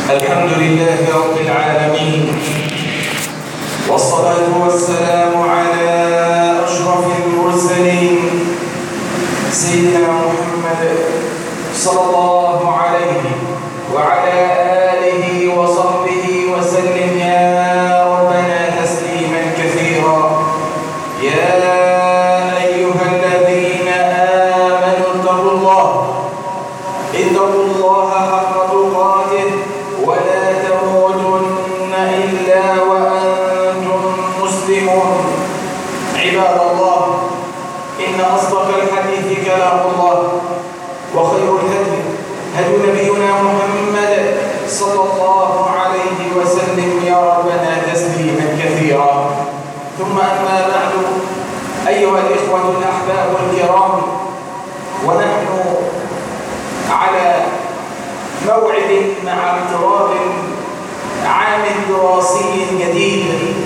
الحمد لله رب العالمين والصلاة والسلام على أشرف المرسلين سيدنا محمد صلى الله عليه وعلى آله وصحبه وسلم يا ربنا تسليما كثيرا يا أيها الذين آمنوا اتقوا الله اتقوا الله حق تقاته ولا تموتن إلا وأنتم مسلمون عباد الله إن أصدق الحديث كلام الله وخير الهدي هدي نبينا محمد صلى الله عليه وسلم يا ربنا تسليما كثيرا ثم أما بعد أيها الإخوة الأحباب الكرام ونحن على موعد مع اقتراب عام دراسي جديد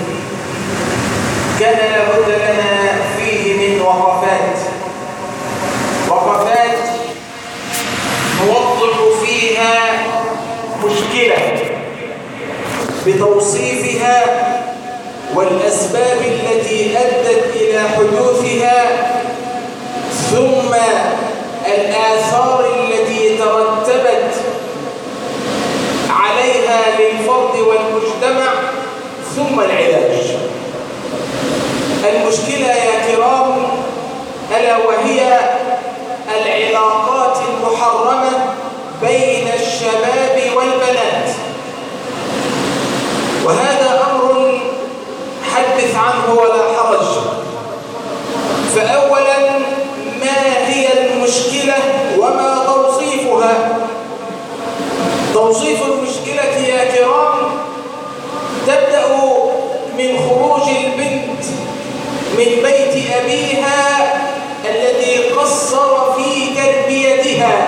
كان لابد لنا فيه من وقفات وقفات نوضح فيها مشكلة بتوصيفها والأسباب التي أدت إلى حدوثها ثم الآثار التي ترتبت عليها للفرد والمجتمع ثم العلاج المشكلة يا كرام ألا وهي العلاقات المحرمة بين الشباب والبنات وهذا أمر حدث عنه ولا حرج فأولا ما هي المشكلة وما توصيفها توصيف المشكلة يا كرام تبدأ من خروج البنت من بيت أبيها الذي قصر في تربيتها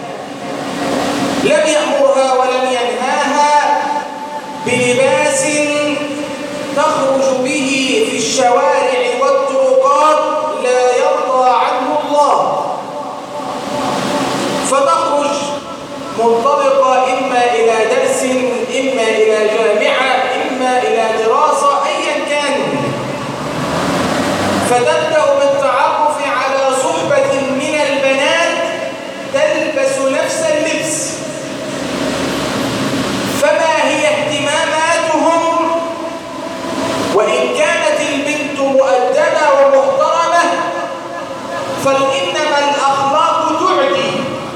لم يأمرها ولم ينهاها بلباس تخرج به في الشوارع والطرقات لا يرضى عنه الله فتخرج منطلقة إما إلى درس إما إلى جامعة إما إلى دراسة أيا كان فتبدأ بالتعرف على صحبة من البنات تلبس نفس اللبس فما هي اهتماماتهم وإن كانت البنت مؤدبة ومحترمة فإنما الأخلاق تعدي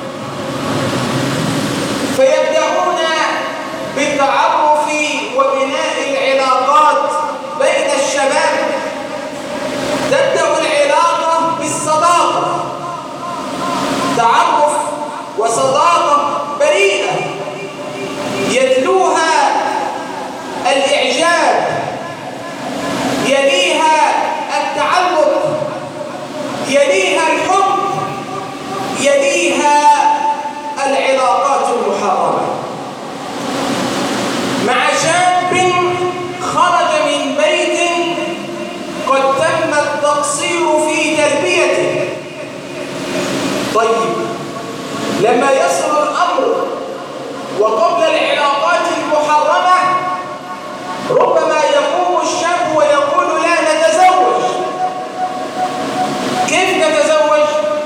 فيبدأون بالتعرف وبناء العلاقات بين الشباب تبدأ العلاقة بالصداقة تعرف وصداقة بريئة يتلوها الإعجاب يليها التعلق يليها الحب يليها العلاقات المحرمة مع شاب خرج من بيت قد تم التقصير في تربيته طيب لما يصل الأمر وقبل العلاقات المحرمة ربما يقوم الشاب ويقول لا نتزوج كيف نتزوج؟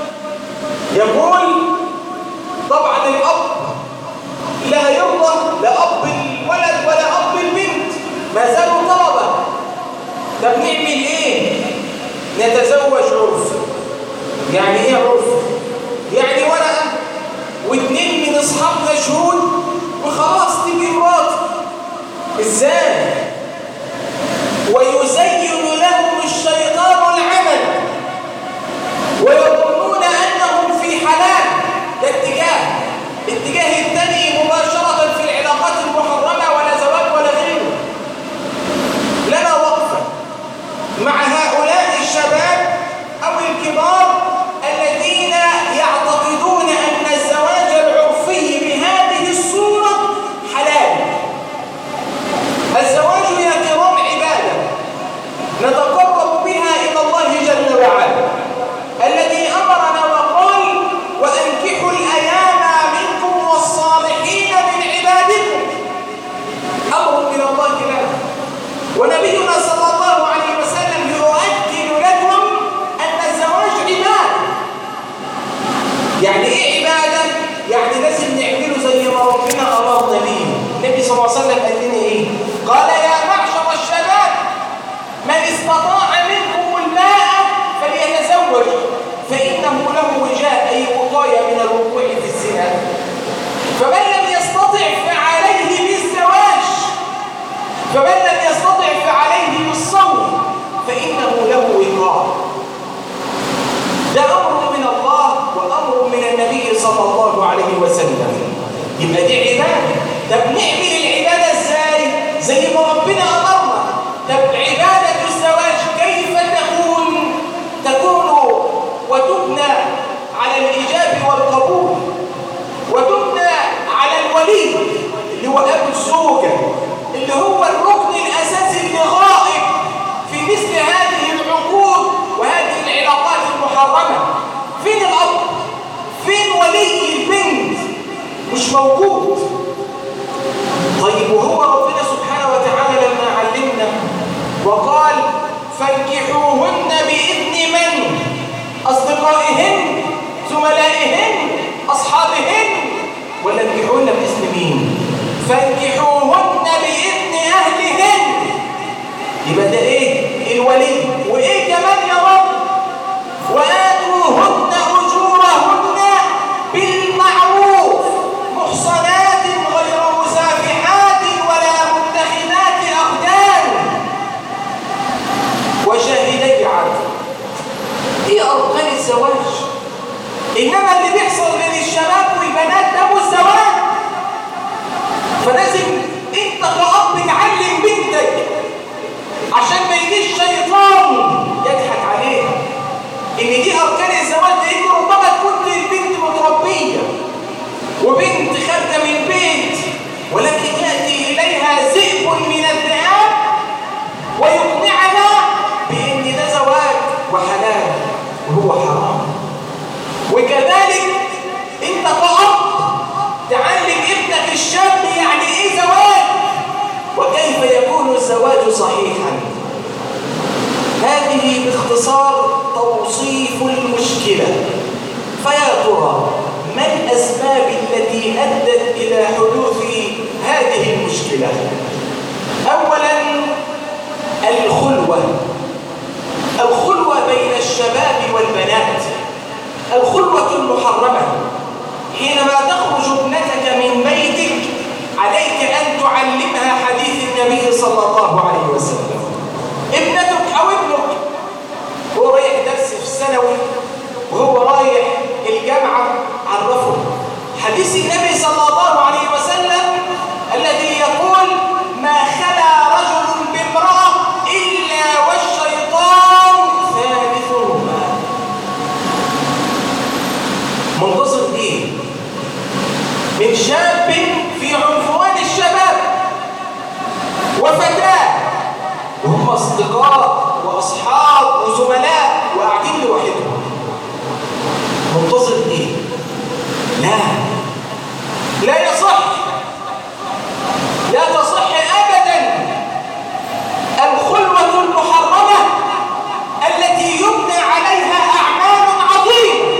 يقول طبعا الأب لا يرضى لا أب الولد ولا أب البنت ما زالوا طلبة طب نعمل إيه؟ نتزوج عرف يعني إيه عرف؟ يعني ورقة واثنين من أصحابنا شهود وخلاص تيجي مراتي إزاي؟ ويزين لهم الشيطان العمل ويظنون أنهم في حلال ده اتجاه اتجاه الثاني مباشرة في العلاقات المحرمة ولا زواج ولا غيره لنا وقفة مع هؤلاء الشباب أو الكبار الذين يعتقدون أن الزواج العرفي بهذه الصورة حلال الزواج يا كرام عبادة نتقرب بها إلى الله جل وعلا الذي أمرنا وقال وأنكحوا الأيام منكم والصالحين من عبادكم نفسها فمن لم يستطع فعليه بالزواج فمن لم يستطع فعليه بالصوم فإنه له وقار ده أمر من الله وأمر من النبي صلى الله عليه وسلم يبقى دي عبادة طب نعمل العبادة ازاي زي ما ربنا أمرنا طب عبادة الزواج كيف تكون تكون وتبنى على الإيجاب والقبول وتبنى على الولي اللي هو أبو الزوجة اللي هو الركن الأساسي اللي غائب في مثل هذه العقود وهذه العلاقات المحرمة فين الأب؟ فين ولي البنت؟ مش موجود طيب وهو ربنا سبحانه وتعالى لما علمنا وقال فانكحوهن بإذن من؟ أصدقائهن زملائهن أصحابهن ولا انكحوهن بإذن مين؟ فانكحوهن بإذن أهلهن يبقى ده إيه؟ الولي وإيه كمان يا رب؟ وآتوهن أجورهن بالمعروف محصنات غير مسافحات ولا متخذات أخدان وشاهدي عدل هي أركان الزواج إنما اللي بيحصل بين الشباب والبنات ده مش زواج فلازم انت كأب تعلم بنتك عشان ما يجيش شيطان يضحك عليها ان دي اركان الزواج لان ربما تكون البنت متربيه وبنت خارجه من البيت ولكن ياتي اليها ذئب من الذئاب ويقنعها بان ده زواج وحلال وهو حرام وكذلك انت كأب تعلم ابنك الشاب يعني ايه زواج وكيف يكون الزواج صحيحا هذه باختصار توصيف المشكلة فيا ترى ما الأسباب التي أدت إلى حدوث هذه المشكلة أولا الخلوة الخلوة بين الشباب والبنات الخلوة المحرمة حينما تخرج ابنتك من بيتك عليك أن تعلمها حديث النبي صلى الله عليه وسلم ابنتك أو ابنك هو رايح درس في الثانوي وهو رايح الجامعة عرفه حديث النبي صلى الله عليه وسلم الذي يقول ما خلا رجل بامرأة إلا والشيطان ثالثهما منتظر ايه من شاب في عنفوان الشباب وفتاة وهم أصدقاء وأصحاب وزملاء وقاعدين لوحدهم منتظر ايه لا لا يصح لا تصح أبدا الخلوة المحرمة التي يبنى عليها أعمال عظيمة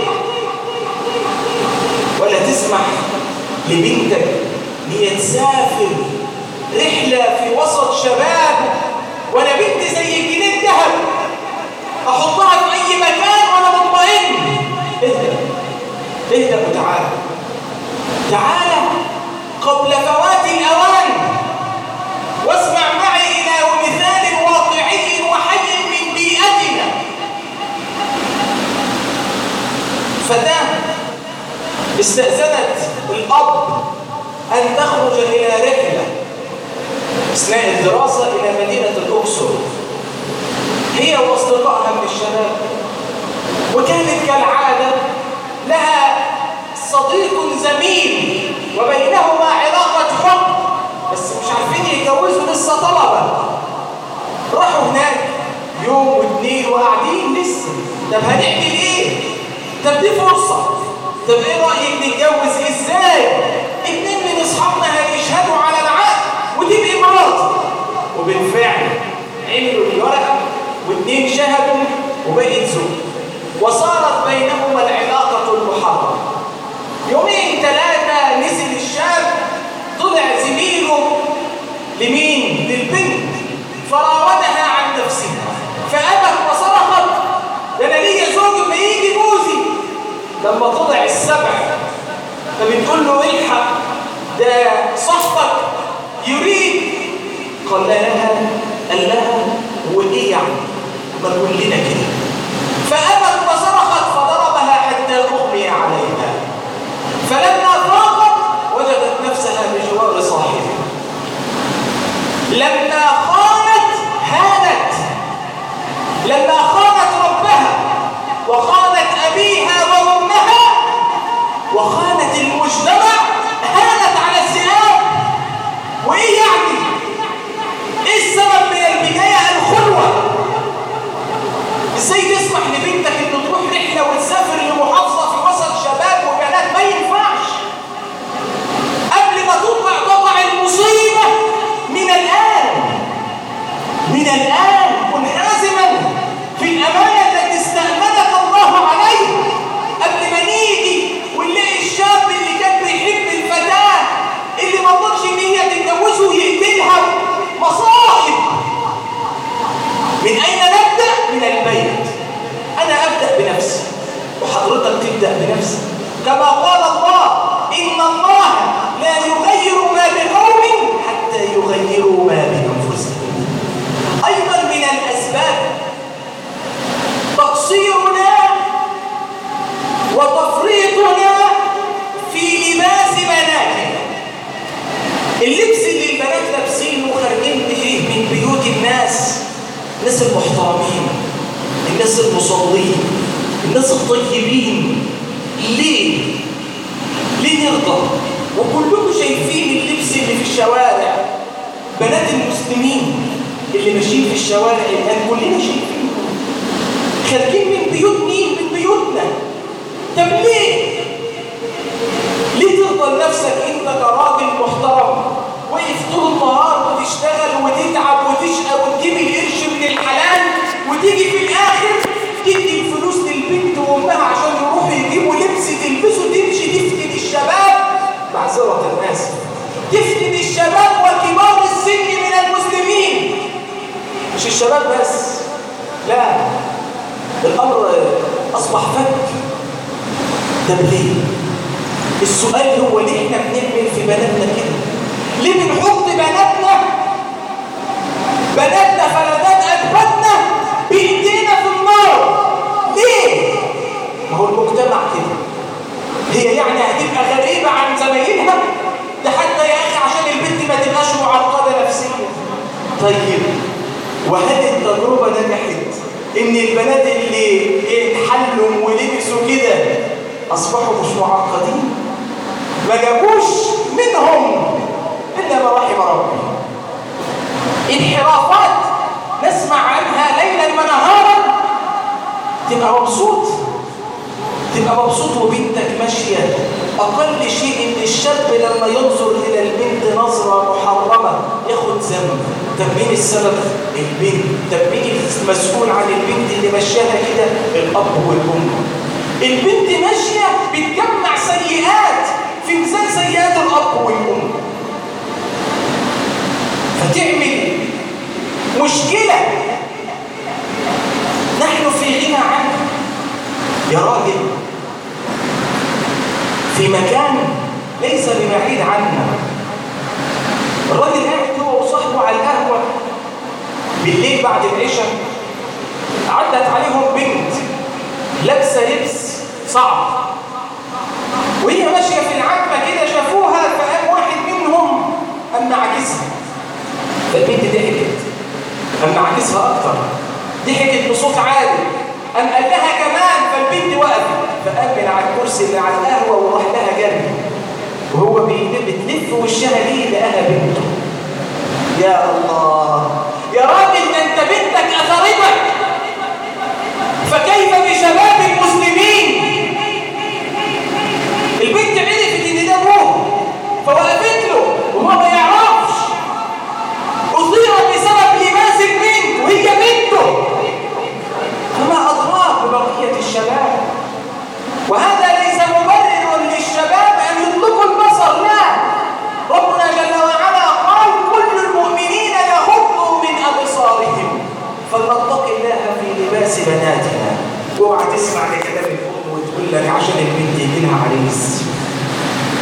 ولا تسمح لبنتك ليتسافر رحلة في وسط شباب وانا بنت زي الجنيه الذهب احطها في اي مكان وانا مطمئن اهدى اهدى وتعالى تعالى قبل فوات الاوان واسمع معي الى مثال واقعي وحي من بيئتنا فتاه استأذنت الأب أن تخرج إلى رحلة أثناء الدراسة إلى مدينة الأقصر هي وأصدقائها من الشباب وكانت كالعادة لها صديق زميل وبينهما علاقة حب بس مش عارفين يتجوزوا لسه طلبة راحوا هناك يوم واثنين وقاعدين لسه طب هنعمل ايه؟ طب دي فرصة طب ايه رأيك نتجوز ازاي؟ اتنين من اصحابنا هيشهدوا على العقد وتبقى مراتي وبالفعل عملوا الورقة واتنين شهدوا وبقت زوج وصارت بينهما العلاقة المحرمة يومين ثلاثة نزل الشاب طلع زميله لمين؟ للبنت فراودها عن نفسها فأبت وصرخت ده انا ليا زوج ما يجي جوزي لما طلع السبع فبتقول له الحق ده صاحبك يريد قال لها قال لها وايه يعني ما تقول لنا كده فأبت وصرخت فضربها حتى أغمي عليها فلما فاقت وجدت نفسها بجوار صاحبها لما خانت هانت لما خانت ربها وخانت أبيها وأمها وخانت المجتمع هانت على الذئاب وإيه يعني؟ إيه السبب من البداية الخلوة؟ إزاي تسمح لبنتك إنه تروح رحلة وتسافر لمحافظة في وسط شباب وبنات ما ينفعش قبل ما تطلع تطلع المصيبة من الآن من الآن كن حازما في الأمانة التي استأمنك الله عليه قبل ما نيجي ونلاقي الشاب اللي كان بيحب الفتاة اللي ما رضتش إن هي تتجوزه ويقتلها مصائب من أين نبدأ؟ من البيت أنا أبدأ بنفسي وحضرتك تبدأ بنفسك كما قال الله إن الله لا يغير ما بقوم حتى يغيروا ما بأنفسهم أيضا من الأسباب تقصيرنا وتفريطنا في لباس بناتنا اللبس اللي البنات لابسينه وخارجين به من بيوت الناس الناس المحترمين الناس المصلين الناس الطيبين ليه ليه نرضى وكلكم شايفين اللبس اللي في الشوارع بنات المسلمين اللي ماشيين في الشوارع الان كلنا شايفين خارجين من بيوت مين من بيوتنا طب ليه ليه ترضى لنفسك انت كراجل محترم وقف طول النهار وتشتغل وتتعب وتشقى وتجيب القرش من الحلال وتيجي في الاخر تدي الفلوس للبنت وامها عشان يروحوا يجيبوا لبس تلبسه تمشي تفتن الشباب معذرة الناس تفتن الشباب وكبار السن من المسلمين مش الشباب بس لا الامر اصبح فك طب ليه السؤال هو ليه احنا بنعمل في بناتنا كده ليه بنحط بناتنا بناتنا فلذات اجبادنا بايدينا في النار ليه ما هو المجتمع كده هي يعني هتبقى غريبه عن زمايلها ده حتى يا اخي عشان البنت ما تبقاش معقده نفسيا طيب وهل التجربه نجحت ان البنات اللي اتحلوا ولبسوا كده اصبحوا مش معقدين ما جابوش منهم الا ما رحم ربي انحرافات نسمع عنها ليلا ونهارا تبقى مبسوط تبقى مبسوط وبنتك ماشيه اقل شيء ان الشاب لما ينظر الى البنت نظره محرمه ياخد ذنب طب مين السبب البنت طب مين المسؤول عن البنت اللي مشاها كده الاب والام البنت ماشيه بتجمع سيئات في ميزان سيئات الاب والام فتعمل مشكله نحن في غنى عنها يا راجل في مكان ليس ببعيد عنا الراجل قاعد هو وصاحبه على القهوه بالليل بعد العشاء عدت عليهم بنت لابسه لبس صعب وهي ماشيه في العتمه كده شافوها فقام واحد منهم قام معاكسها فالبنت ضحكت قام معاكسها اكتر ضحكت بصوت عالي قام قال لها كمان فالبنت وقفت فقام من على الكرسي اللي على القهوه وراح لها جري وهو بتلف وشها ليه لقاها بنته يا الله يا راجل ده انت بنتك اثرتك فكيف بشباب المسلمين البنت عرفت ان ده ابوه فوقفت له وهو ما يعرفش اثير بسبب لباس البنت وهي بنته فما ادراك ببقيه الشباب وهذا ليس مبرر للشباب ان يطلقوا البصر لا ربنا جل وعلا قال كل المؤمنين يغضوا من ابصارهم فلنتق الله في لباس بناتنا واوعى تسمع لكلام الام وتقول لك عشان البنت يجي لها عريس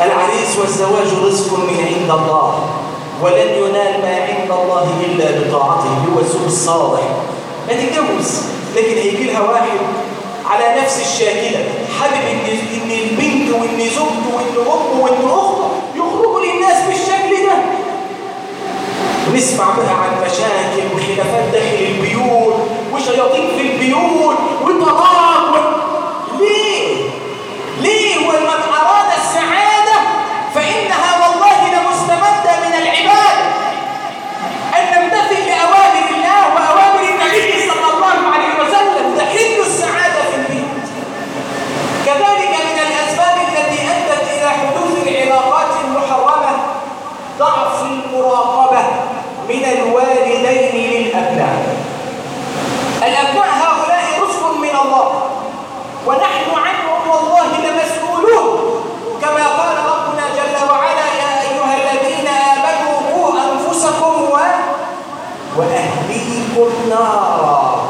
العريس والزواج رزق من عند الله ولن ينال ما عند الله إلا بطاعته هو الزوج الصالح ما تتجوز لكن هيجي لها واحد على نفس الشاكلة حابب إن, إن البنت وإن زوجته وإن أمه وإن أخته يخرجوا للناس بالشكل ده ونسمع بقى عن مشاكل وخلافات داخل البيوت وشياطين في البيوت وطلاق و... ليه؟ ليه ومن أراد السعادة فإنها والله لمستمدة من العباد أن نمتثل لأوامر الله وأوامر النبي صلى الله عليه وسلم تحل السعادة في البيت كذلك من الأسباب التي أدت إلى حدوث العلاقات المحرمة ضعف المراقبة من الوالدين للأبناء الأبناء هؤلاء رزق من الله ونحن عنهم والله لمسؤولون كما قال ربنا جل وعلا يا أيها الذين آمنوا قوا أنفسكم و... وأهليكم نارا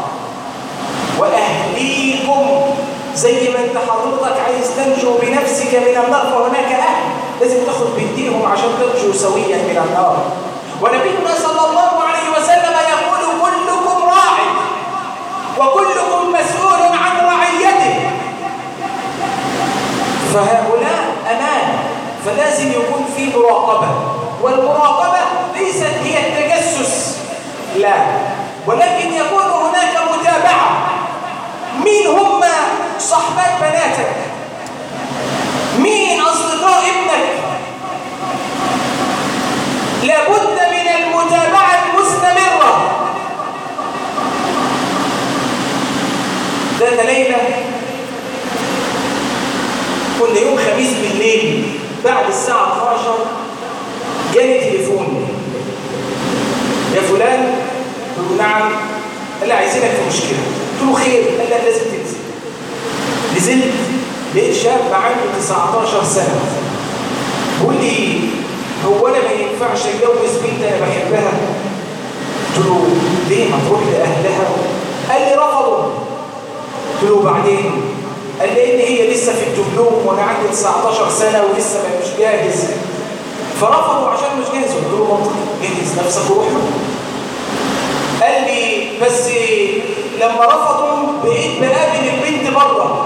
وأهليكم زي ما انت حضرتك عايز تنجو بنفسك من النار فهناك أهل لازم تاخد بإيديهم عشان تنجو سويا من النار ونبينا صلى الله عليه وسلم يقول كلكم راع وكلكم مسؤول عن رعيته فهؤلاء أمان فلازم يكون في مراقبة والمراقبة ليست هي التجسس لا ولكن يكون هناك متابعة مين هم صحبات بناتك مين أصدقاء ابنك لابد من المتابعة المستمرة ذات ليلة كنا يوم خميس بالليل بعد الساعة 12 جاني تليفون يا فلان قلت له نعم قال لي عايزينك في مشكلة قلت له خير قال لي لازم تنزل نزلت لقيت شاب عنده 19 سنة بيقول لي هو انا ما ينفعش اتجوز بنت انا بحبها قلت له ليه ما تروح لاهلها قال لي رفضوا قلت له بعدين قال لي ان هي لسه في الدبلوم وانا عندي 19 سنه ولسه ما مش جاهز فرفضوا عشان مش جاهز قلت له منطقي جهز نفسك وروح قال لي بس لما رفضوا بقيت بقابل البنت بره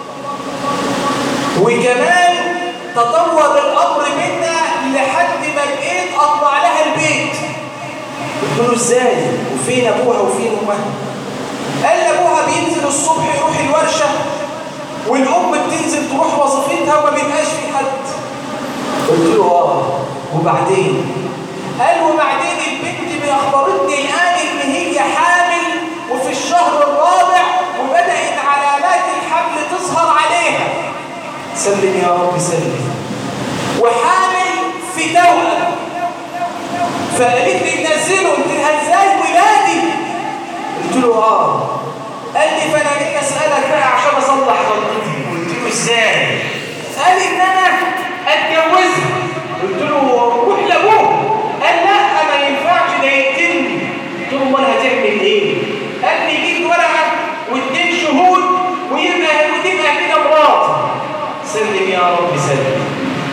وكمان تطور الامر منا لحد ما بقيت اطلع لها البيت قلت له ازاي وفين ابوها وفين امها قال لي ابوها بينزل الصبح يروح الورشه والام بتنزل تروح وظيفتها وما بيبقاش في حد قلت له اه وبعدين قال وبعدين البنت اخبرتني الان ان هي حامل وفي الشهر الرابع وبدات علامات الحمل تظهر عليها سلم يا رب سلم وحامل في توأم فقالت لي نزله قلت لها ازاي ولادي قلت له اه قال لي فانا جاي اسالك بقى عشان اصلح غلطتي قلت له ازاي قال لي ان انا اتجوزها قلت له روح لابوه قال لا ما ينفعش ده يقتلني قلت له امال هتعمل ايه قال لي جيب ورقه واثنين شهود ويبقى وتبقى كده مراتي سلم يا رب سلم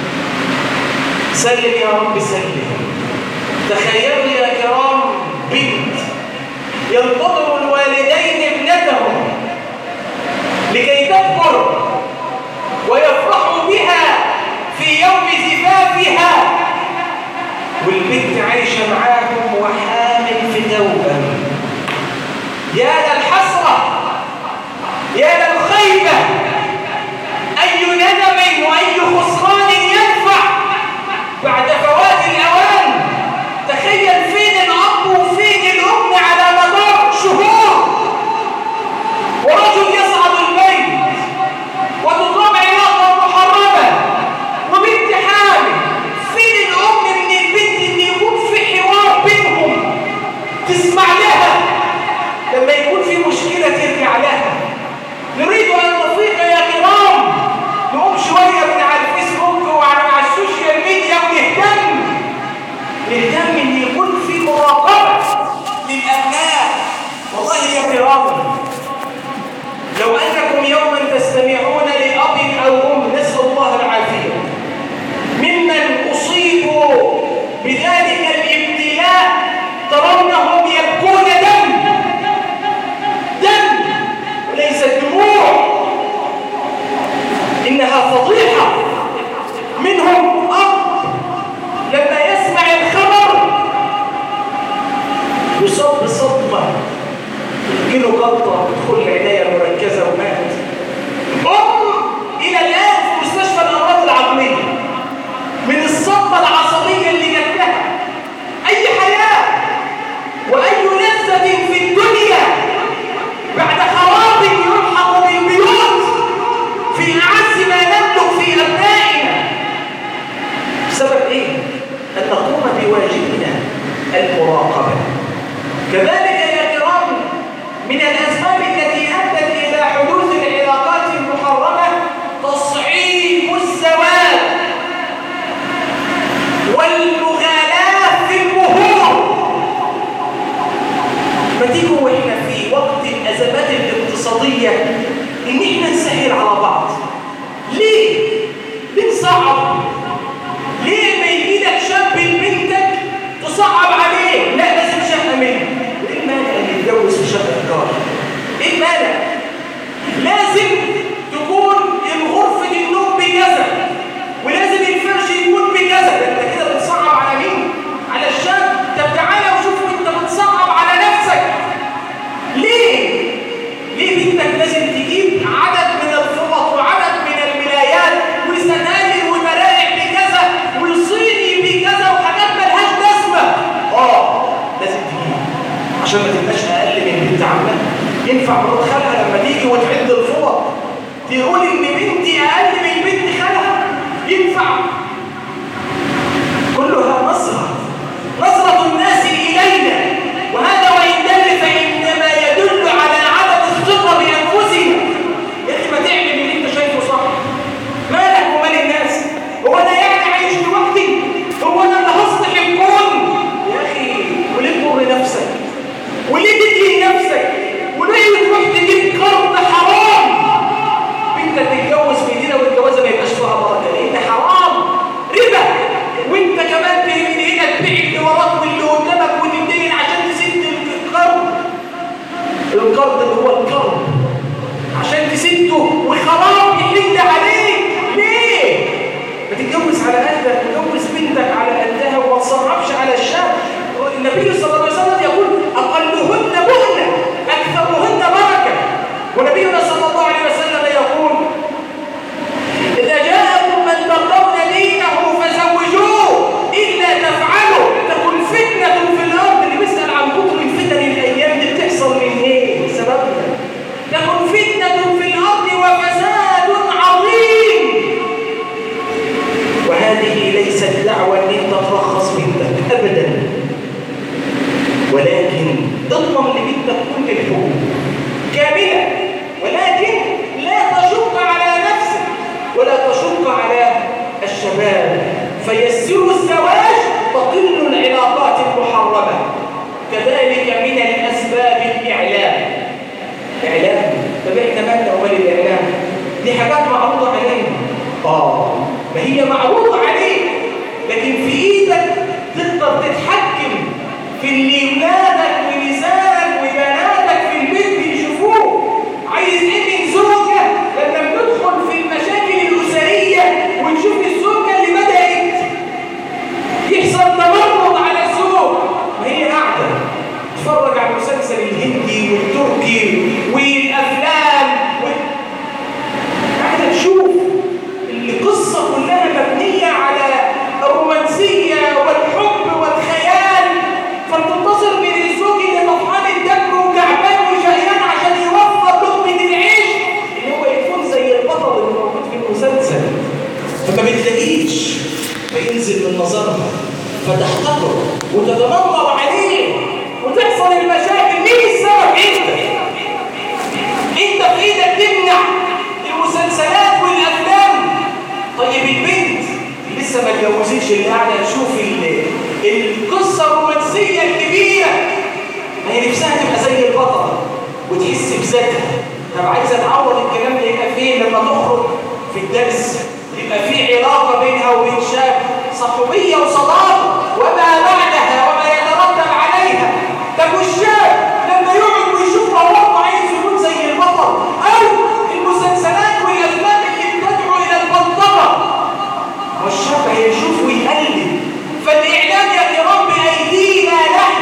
سلم يا رب سلم تخيلوا يا كرام بنت ينتظر الوالدين ابنتهم لكي تكبر ويفرحوا بها في يوم زفافها والبنت عايشة معاهم وحامل في توبة يا للحسرة يا للخيبة أي ندم وأي خسران ينفع بعد فوات الأوان تخيل فين الأب وفين الأم على مدار شهور ورجل يصعد البيت وتقام علاقة محرمة وبنت حامل فين الأم من البنت إن يكون في حوار بينهم تسمع لها لما يكون في مشكلة ترجع لها نريد أن نفيق يا كرام نقوم شوية من على الفيسبوك وعلى السوشيال ميديا ونهتم نهتم ان يكون في مراقبه للابناء والله يا كرام لو انكم يوما تستمعون لاب او ام نسال الله العافيه الاقتصادية إن إحنا نسهل على بعض ليه؟ ليه نصعب؟ ليه ما يجي لك شاب لبنتك تصعب عليه؟ لا لازم شقة منه إيه المانع اللي يتجوز في شقة إيجار؟ إيه المانع؟ لازم تكون غرفة النوم بكذا ولازم الفرش يكون بكذا ده انت كده بتصعب على مين؟ على الشاب طب تعالى وشوف انت بتصعب على نفسك ليه؟ ليه بنتك لازم تجيب عدد من الفوط وعدد من الملايات وستاير وملاعب بكذا وصيني بكذا وحاجات ملهاش لازمه اه لازم تجيب عشان ما تبقاش اقل من بنت عمك ينفع مرات خالها لما تيجي وتعد الفوط تقول ان بنتي اقل من بنت خالها ينفع كلها نظره نظره الناس الينا وهذا وان دل فانما يدل على عدم الثقه بانفسنا يا اخي ما تعمل اللي انت شايفه صح مالك ومال الناس هو انا يعني عايش لوحدي هو انا اللي هصلح الكون يا اخي وليه تضر نفسك وليه تدي نفسك وليه تروح تجيب قرض حرام انت تتجوز في دينا والجوازه ما يبقاش فيها بركه لان حرام ربا وانت كمان من هنا تبيع اللي وراك واللي قدامك وتدين عشان تسد القرض القرض اللي هو القرض عشان تسده وخراب يحل عليك ليه؟ ما تتجوز على قدك تتجوز بنتك على قدها وما تصعبش على الشاب النبي صلى الله عليه وسلم يقول اقلهن مهنه اكثرهن بركه ونبينا صلى الله عليه وسلم يقول اذا جاءكم من ترضون دينه فزوجوه الا تفعلوا تكن فتنه في الارض اللي بيسال عن كتر الفتن الايام دي بتحصل من ايه سببها تكن فتنه في الارض وفساد عظيم وهذه ليست دعوة ان انت ترخص بنتك ابدا ولكن اضمن لبنتك كل الحقوق كاملة ولكن لا تشق على نفسك ولا تشق على الشباب فيسروا الزواج تقل العلاقات المحرمة كذلك من الأسباب الإعلام إعلام طب احنا مالنا ومال الإعلام دي حاجات معروضة علينا آه ما هي معروضة عليك لكن في إيدك تقدر تتحكم في اللي ولادك ولسانك وبناتك في البيت بيشوفوه عايز ايه من زوجة لما بندخل في المشاكل الأسرية ونشوف الزوجة اللي بدأت يحصل تمرد على الزوج ما هي قاعدة تتفرج على المسلسل الهندي والتركي والأفلام وال... قاعدة تشوف القصة كلها مبنية على الرومانسية والحب والخيال فانتظر من الزوج اللي طفحان الدم وكعبان وشقيان عشان يوفر لقمة العيش ان هو يكون زي البطل اللي موجود في المسلسل فما بتلاقيش فينزل من نظرها فتحتقر وتتنمر عليه وتحصل المشاكل مين السبب انت انت في ايدك تمنع المسلسلات والافلام طيب البنت لسه ما اتجوزتش اللي قاعده تشوف القصه الرومانسيه الكبيره ما هي نفسها تبقى زي البطل وتحس بذاتها طب عايزه تعوض الكلام ده يبقى فين لما تخرج في الدرس يبقى في علاقه بينها وبين شاب صحوبيه وصداقه وما بعدها وما يترتب عليها طب والشاب لما يقعد ويشوف هو عايز يكون زي البطل او المسلسلات والافلام اللي بتدعو الى البلطجه والشاب هيشوف ويقلد فالاعلام يا كرام بايدينا نحن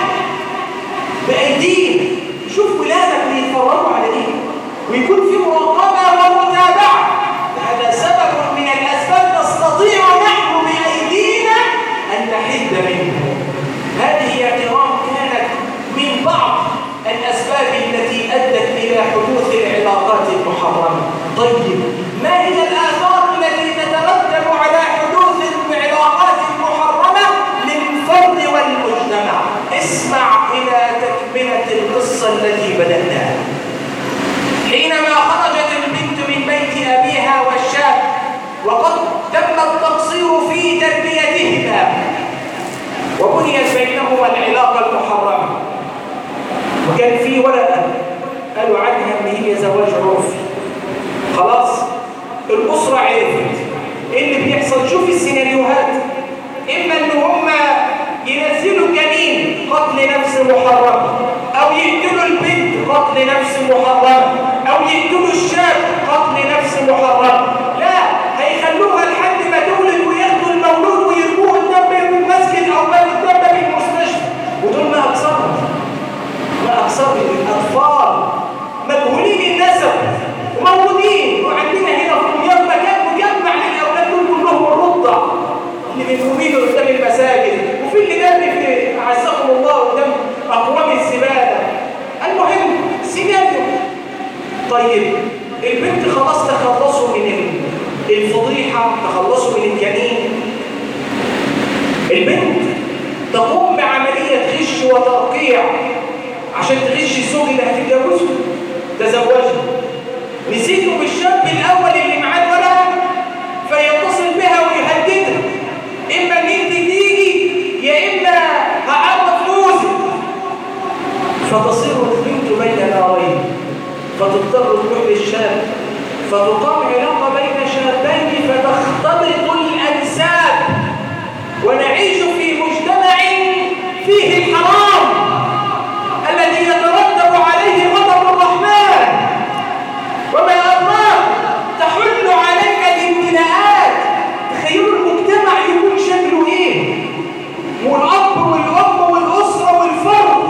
بايدينا شوف ولادك بيتفرجوا على ايه ويكون في مراقبه ومتابعه هذا سبب من الاسباب نستطيع نحن بايدينا ان نحد منه هذه يا كرام كانت من بعض الاسباب التي ادت الى حدوث العلاقات المحرمه طيب ما هي الاثار التي تترتب على حدوث العلاقات المحرمه للفرد والمجتمع اسمع الى تكمله القصه التي بداناها حينما خرجت البنت من بيت ابيها والشاب وقد تم التقصير في تربيتهما وبنيت بينهما العلاقه المحرمه وكان في ورقه قالوا عنها ان هي زواج عرفي خلاص الاسره عرفت ايه اللي بيحصل شوف السيناريوهات اما ان هم ينزلوا جنين قتل نفس محرم او يقتلوا البنت قتل نفس محرم او يقتلوا الشاب قتل نفس محرم لا هيخلوها لحد ما تولد وياخدوا المولود ويرموه قدام المسجد او قدام باب المستشفى ودول ما اكثرهم ما اكثرهم الاطفال مجهولين النسب وموجودين وعندنا هنا في دمياط مكان مجمع للاولاد دول كلهم الرضع اللي بينفومينه قدام المساجد وفي اللي جنب في عزكم الله قدام اقوام الزباله المهم سيناريو طيب البنت خلاص تخلصوا من الفضيحه تخلصوا من الجنين البنت تقوم بعمليه غش وترقيع عشان تغش الزوج اللي هتتجوزه تزوجه نسيته بالشاب الاول اللي معاه الورقه فيتصل بها ويهددها اما ان انت تيجي يا اما هعرض فلوسك فتصير البنت بين نارين فتضطر تروح للشاب فتقام علاقه بين شابين فتختلط الانساب ونعيش في مجتمع فيه الحرام الذي يترتب عليه غضب الرحمن وما أدراك تحل عليك الامتلاءات تخيلوا المجتمع يكون شكله ايه والاب والام والاسره والفرد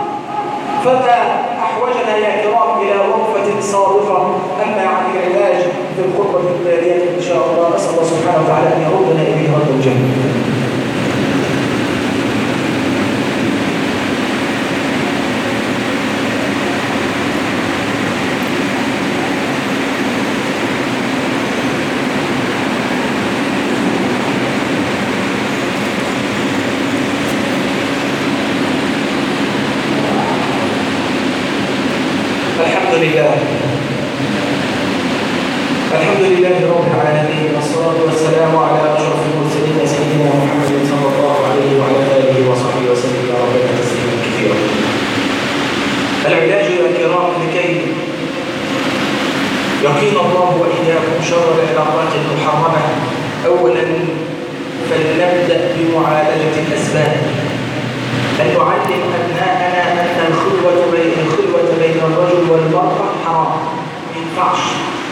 فأحوجنا يا كرام إلى وقفة صادقة أما عن العلاج في الخطبة التالية إن شاء الله نسأل الله سبحانه وتعالى أن يردنا إليه رد جميل الحمد لله الحمد لله رب العالمين والصلاة والسلام على أشرف المرسلين سيدنا محمد صلى الله عليه وعلى آله وصحبه وسلم ربنا تسليما كثيرا العلاج يا كرام لكي يقين الله وإياكم شر العلاقات المحرمة أولا فلنبدأ بمعالجة الأسباب أن نعلم أبناءنا أن الخلوة بين الخلوة بين الرجل والمرأة حرام ما ينفعش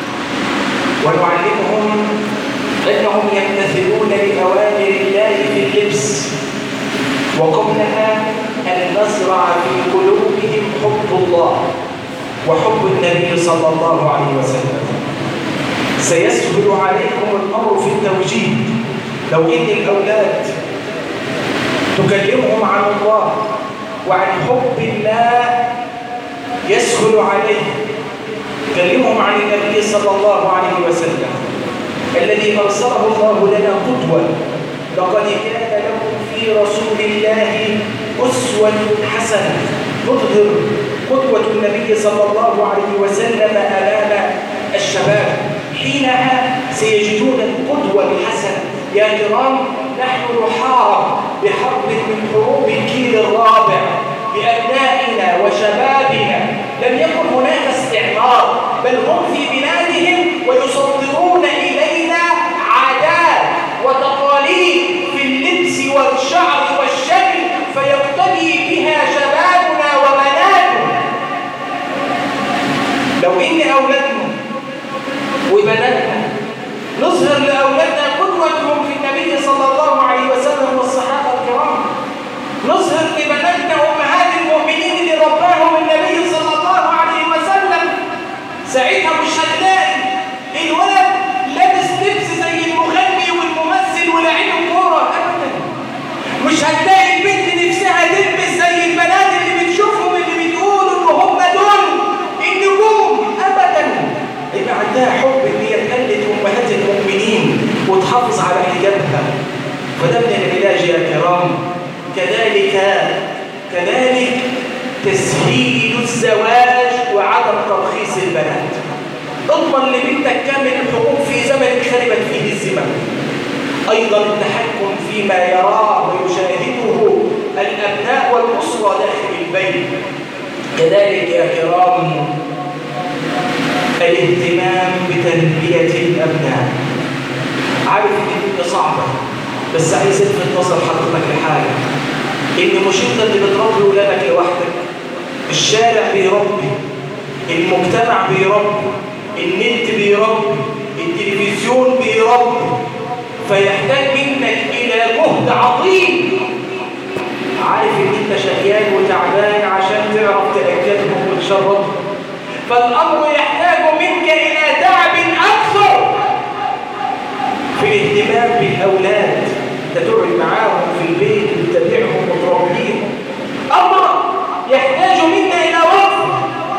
ونعلمهم أنهم يمتثلون لأوامر الله في اللبس وقبلها أن نزرع في قلوبهم حب الله وحب النبي صلى الله عليه وسلم سيسهل عليكم الأمر في التوجيه لو إن الأولاد تكلمهم عن الله وعن حب الله يسهل عليه تكلمهم عن النبي صلى الله عليه وسلم الذي أرسله الله لنا قدوة لقد كان لكم في رسول الله أسوة حسنة تظهر قدوة النبي صلى الله عليه وسلم أمام الشباب حينها سيجدون القدوة الحسنة يا كرام نحن نحارب بحرب من حروب الجيل الرابع بأبنائنا وشبابنا لم يكن هناك استعمار بل هم في بلادهم ويصدرون إلينا عادات وتقاليد في اللبس والشعر والشكل فيقتدي بها شبابنا وبناتنا لو إن أولادنا وبناتنا نظهر لأولادنا قدوتهم في النبي صلى الله عليه وسلم والصحابة الكرام نظهر لبناتنا أمهات المؤمنين اللي رباهم النبي صلى الله عليه وسلم ساعتها مش هتلاقي الولد لابس لبس زي المغني والممثل ولاعب الكورة أبدا مش هتلاقي البنت نفسها تلبس زي البنات اللي بتشوفهم اللي بتقولوا إن هم دول النجوم أبدا يبقى عندها حب إن هي تقلد أمهات المؤمنين وتحافظ على حجابها فده من العلاج يا كرام كذلك كذلك تسهيل الزواج وعدم ترخيص البنات اضمن لبنتك كامل الحقوق في زمن خربت فيه الزمن ايضا التحكم فيما يراه ويشاهده الابناء والاسره داخل البيت كذلك يا كرام الاهتمام بتربية الأبناء عارف ان دي صعبة بس عايز الفت نظر حضرتك لحاجة ان مش انت اللي بتربي ولادك لوحدك الشارع بيربي المجتمع بيربي النت بيربي التلفزيون بيربي فيحتاج منك إلى جهد عظيم عارف ان انت شقيان وتعبان عشان تعرف تأكدهم وتشربهم فالأمر يحتاج منك إلى تعب أكثر في الاهتمام بالأولاد تقعد معاهم في البيت وتتابعهم وتربيهم أمر يحتاج منا إلى وقت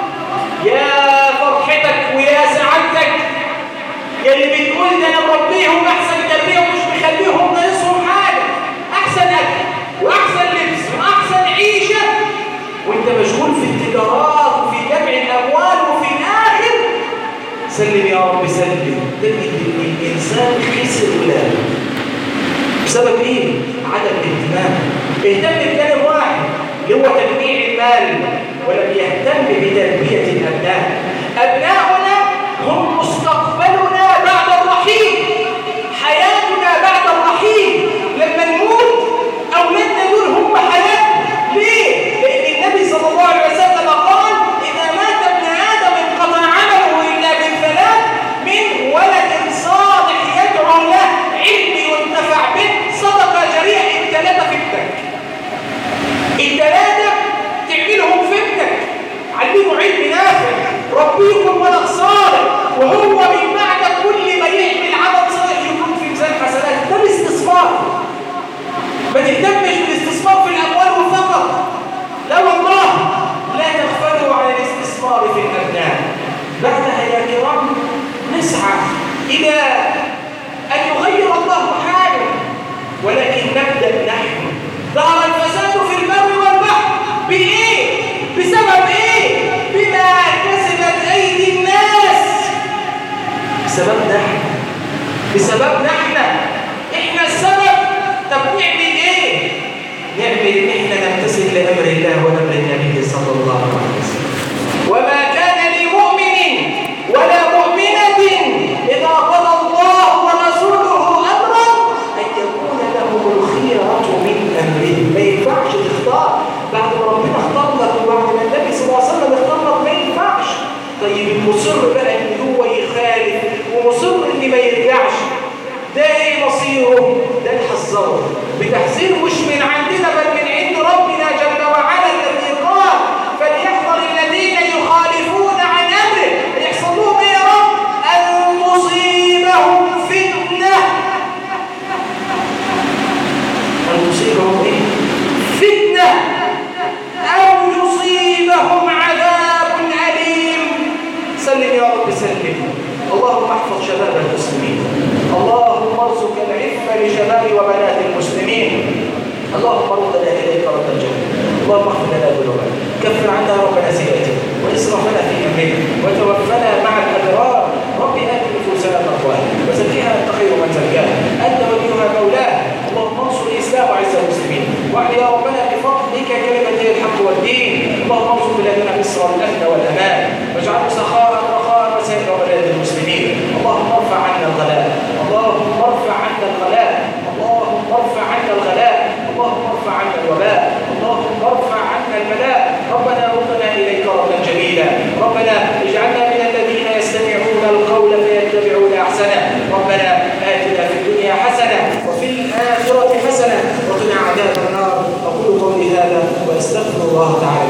يا فرحتك ويا سعادتك يا اللي بتقول ده أنا مربيهم أحسن تربية ومش مخليهم ناقصهم حاجة أحسن أكل وأحسن لبس وأحسن عيشة وأنت مشغول في التجارات وفي جمع الأموال وفي الآخر سلم يا رب سلم تجد الإنسان خسر ولاده بسبب إيه؟ عدم الاهتمام اهتم بجانب واحد اللي هو تجميع المال ولم يهتم بتربية الأبناء أبناؤنا هم مستقبلنا بعد الرحيل حياتنا بعد الرحيل لما نموت أولادنا دول هم حياتنا ليه؟ لأن النبي صلى الله عليه وسلم قال إذا مات ابن آدم انقطع عمله إلا من ثلاث من ولد صالح يدعو له علم ينتفع به صدقة جريئة الثلاثة في ابنك الثلاثة تعملهم في ابنك علموا علم نافع ربيكم ولد صالح وهو من بعد كل ما يعمل عمل صالح يكون في ميزان حسنات ده الاستثمار ما تهتمش بالاستثمار في الاموال فقط لا والله لا تغفلوا عن الاستثمار في الابناء بعدها يا كرام نسعى الى ان يغير الله حاله ولكن نبدا نحن ظهر الفساد في البر والبحر بايه بسبب ايه بما كسبت ايدي الناس بسببنا احنا بسببنا احنا احنا السبب طب نعمل ايه نعمل ان احنا نمتثل لامر الله وامر النبي صلى الله عليه وسلم وما كان لمؤمن ولا مؤمنة إذا قضى الله ورسوله أمرا أن يكون لهم الخيرة من أمرهم ما ينفعش تختار بعد ما ربنا اختار لك وبعد ما النبي صلى الله عليه وسلم اختار لك ما ينفعش طيب المصر بقى ان هو يخالف ومصر ان ما يرجعش ده ايه مصيره ده نحذره بتحذير مش من عندنا بل من عند ربنا جل وعلا الذي قال فليحذر الذين يخالفون عن امره يحصل لهم ايه يا رب ان تصيبهم فتنه ان تصيبهم ايه فتنه او يصيبهم عذاب اليم سلم يا رب سلم اللهم احفظ شباب المسلمين اللهم ارزق العفه لشباب وبنات المسلمين اللهم ردنا اليك ردا جميلا اللهم اغفر لنا ذنوبنا كفر عنا ربنا سيئاتنا واسرافنا في امرنا وتوفنا مع الابرار رب ات نفوسنا تقواها وزكها انت خير من زكاها انت وليها مولاها اللهم انصر الاسلام وعز المسلمين واعل يا ربنا بفضلك كلمتي الحق والدين اللهم ارزق بلادنا مصر الامن والامان واجعله سخاء رخاء وسائر بلاد المسلمين اللهم ارفع عنا الغلاء اللهم ارفع عنا الغلاء اللهم ارفع عنا الغلاء اللهم ارفع عنا الوباء اللهم ارفع عنا البلاء ربنا ردنا اليك ردا جميلا ربنا اجعلنا من الذين يستمعون القول فيتبعون احسنه ربنا اتنا في الدنيا حسنه وفي الاخره حسنه وقنا عذاب النار اقول قولي هذا واستغفر الله تعالى